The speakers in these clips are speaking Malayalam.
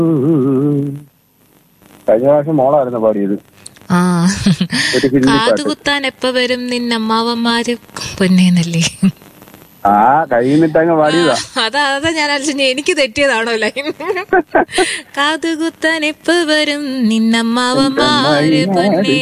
കഴിഞ്ഞ പ്രാവശ്യം മോളായിരുന്നു പാടിയത് ആ ഒരു ഹിന്ദി പാട്ട് കാതുകുത്താൻ എപ്പ വരും നിന്നമ്മാവന്മാര് പൊന്നേന്നല്ലേ ആ കൈന്നിട്ട് അങ്ങ് പാടിയതാ അതാ അതാ ഞാൻ ആലോചിച്ചു എനിക്ക് തെറ്റിയതാണോ ലൈൻ കാതുകുത്താൻ എപ്പ വരും നിന്നമ്മാവന്മാര് പൊന്നേ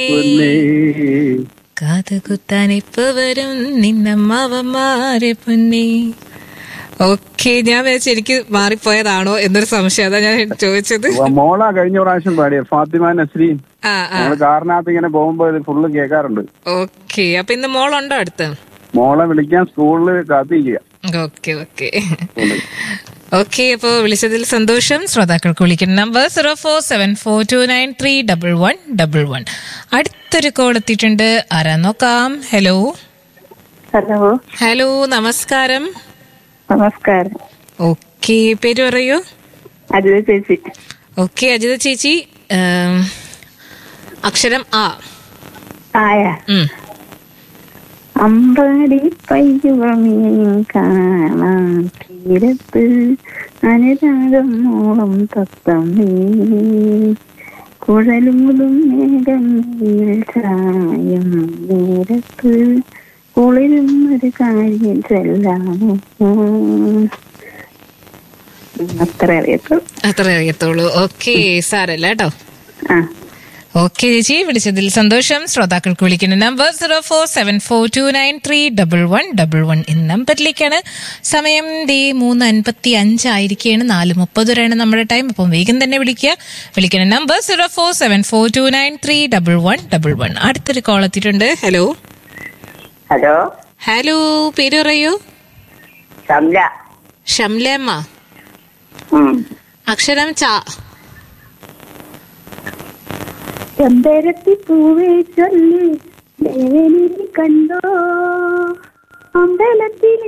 കാതുകുത്താൻ എപ്പ വരും നിന്നമ്മാവന്മാര് പൊന്നേ ഓക്കെ ഞാൻ വിചാരിച്ചു എനിക്ക് മാറിപ്പോയതാണോ എന്നൊരു സംശയം അതാ ഞാൻ ചോദിച്ചത് മോളാ കഴിഞ്ഞ പ്രാവശ്യം പാടിയ ഫാത്തിമ നസ്രീൻ ആ ആ ഞങ്ങള് കാറിനകത്ത് ഇങ്ങനെ പോകുമ്പോ ഇത് ഫുള്ള് കേൾക്കാറുണ്ട് ഓക്കെ അപ്പൊ ഇന്ന് മോളുണ്ടോ അടുത്ത് മോളെ വിളിക്കാൻ സ്കൂളിൽ കാത്തിരിക്കുക ഓക്കെ ഓക്കെ ഓക്കെ അപ്പോ വിളിച്ചതിൽ സന്തോഷം ശ്രോതാക്കൾക്ക് വിളിക്കുന്ന number zero four seven four two nine three double one double one അടുത്തൊരു കോൾ എത്തിയിട്ടുണ്ട് ആരാ നോക്കാം ഹലോ ഹലോ ഹലോ നമസ്കാരം നമസ്കാരം ഓക്കെ പേര് പറയൂ അജിത ചേച്ചി ഓക്കെ അജിത ചേച്ചി ഏം, അക്ഷരം ആ ആയ ഉം. അമ്പാടി പയ്യുവമീൻ കാണാൻ തീരത്ത് അനുരാഗം മോളം തത്തമ്മേ കുഴലൂതും മേഘം ചായം നേരത്ത് കുളിരും ഒരു കാര്യം ചെല്ലാമോ അത്ര അറിയത്തുള്ളൂ അത്ര അറിയത്തുള്ളൂ ഓക്കെ സാരല്ല കേട്ടോ ആ ഓക്കെ ചേച്ചി വിളിച്ചതിൽ സന്തോഷം ശ്രോതാക്കൾക്ക് വിളിക്കുന്ന number zero four seven four two nine three double one double one എന്ന നമ്പറിലേക്കാണ് സമയം ദേ മൂന്ന് അൻപത്തി അഞ്ചായിരിക്കുകയാണ് നാല് മുപ്പത് വരെയാണ് നമ്മുടെ ടൈം അപ്പം വേഗം തന്നെ വിളിക്കുക വിളിക്കുന്ന number zero four seven four two nine three double one double one അടുത്തൊരു കോൾ എത്തിയിട്ടുണ്ട് ഹലോ ഹലോ ഹലോ പേര് പറയൂ ശംല ഷംലേമ്മ അക്ഷരം ച ചെമ്പരത്തി പൂവേ ചൊല്ലി ദേവനെ കണ്ടോ അമ്പലത്തിൽ